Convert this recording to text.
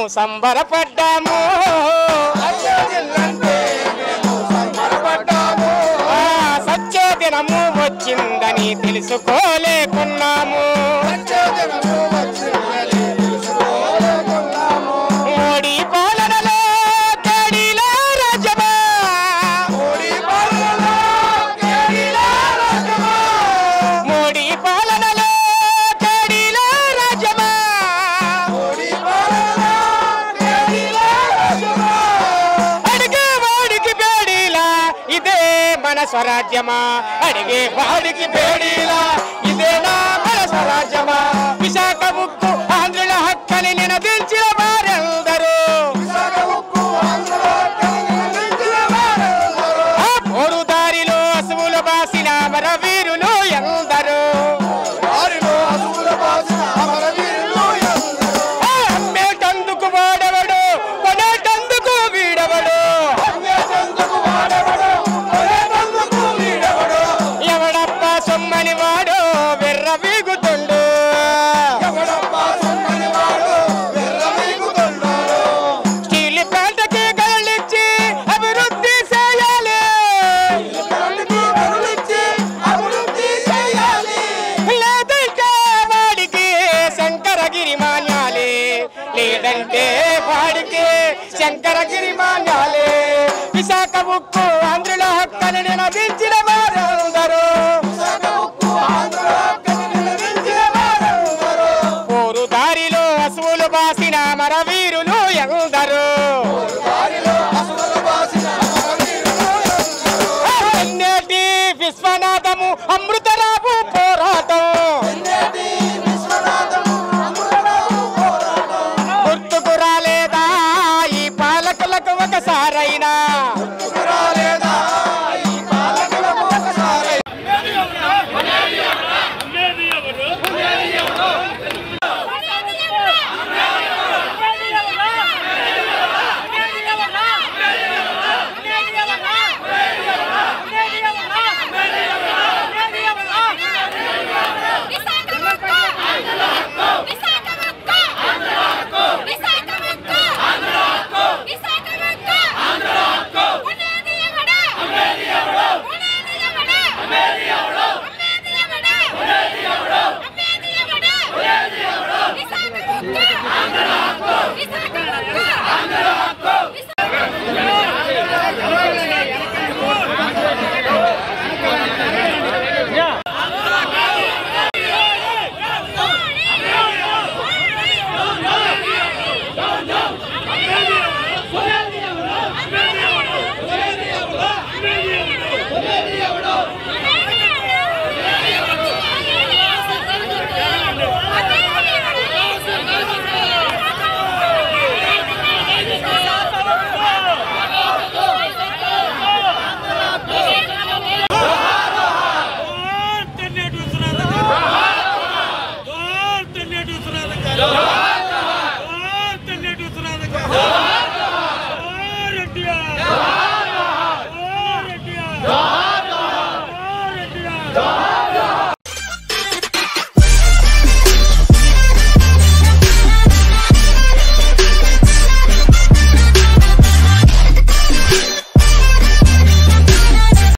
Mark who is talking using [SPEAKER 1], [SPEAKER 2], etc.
[SPEAKER 1] సంబరపడ్డాము ఆ, సత్య దినము వచ్చిందని తెలుసుకోలేకున్నాము మోడీ పాలనలో కేడీల రాజ్యమా మోడీ పాలనలో కేడీల రాజ్యమా అడిగే వాడికి బేడీలా ఇదే మన స్వరాజ్యమా అడిగే వాడికి బేడీలా ఇదేనా మన స్వరాజ్యమా విశాఖ ఉక్కు ఆంధ్రుల హక్కని నినదించిన వారెందరూ ఆ పోరు దారిలో అసువులు బాసిన మర వీరులు ఎందరూ ఆ అమ్మేటందుకు వాడెవడు కొనేటందుకు వీడెవడు ఎవడప్ప సొమ్మని వాడు వెర్ర వీగుతుండు స్టీల్ ప్లాంట్కి గళ్ళిచ్చి అభివృద్ధి చేయాలి లేదంటే వాడికి శంకరగిరి మాన్యాలి లేదంటే వాడికి శంకరగిరి మాన్యాలి విశాఖ ఉక్కు ఆంధ్రుల హక్కని నినదించిన వారందరూ పోరు దారిలో అసువులు బాసిన మర వీరులు ఎందరూ ఎన్నేటి విశ్వనాథము అమృతరావు పోరాటం గుర్తుకు రాలేదా ఈ పాలకులకు ఒకసారైనా
[SPEAKER 2] తెన్నేటి విశ్వనాథ గారు తెన్నేటి విశ్వనాథ గారు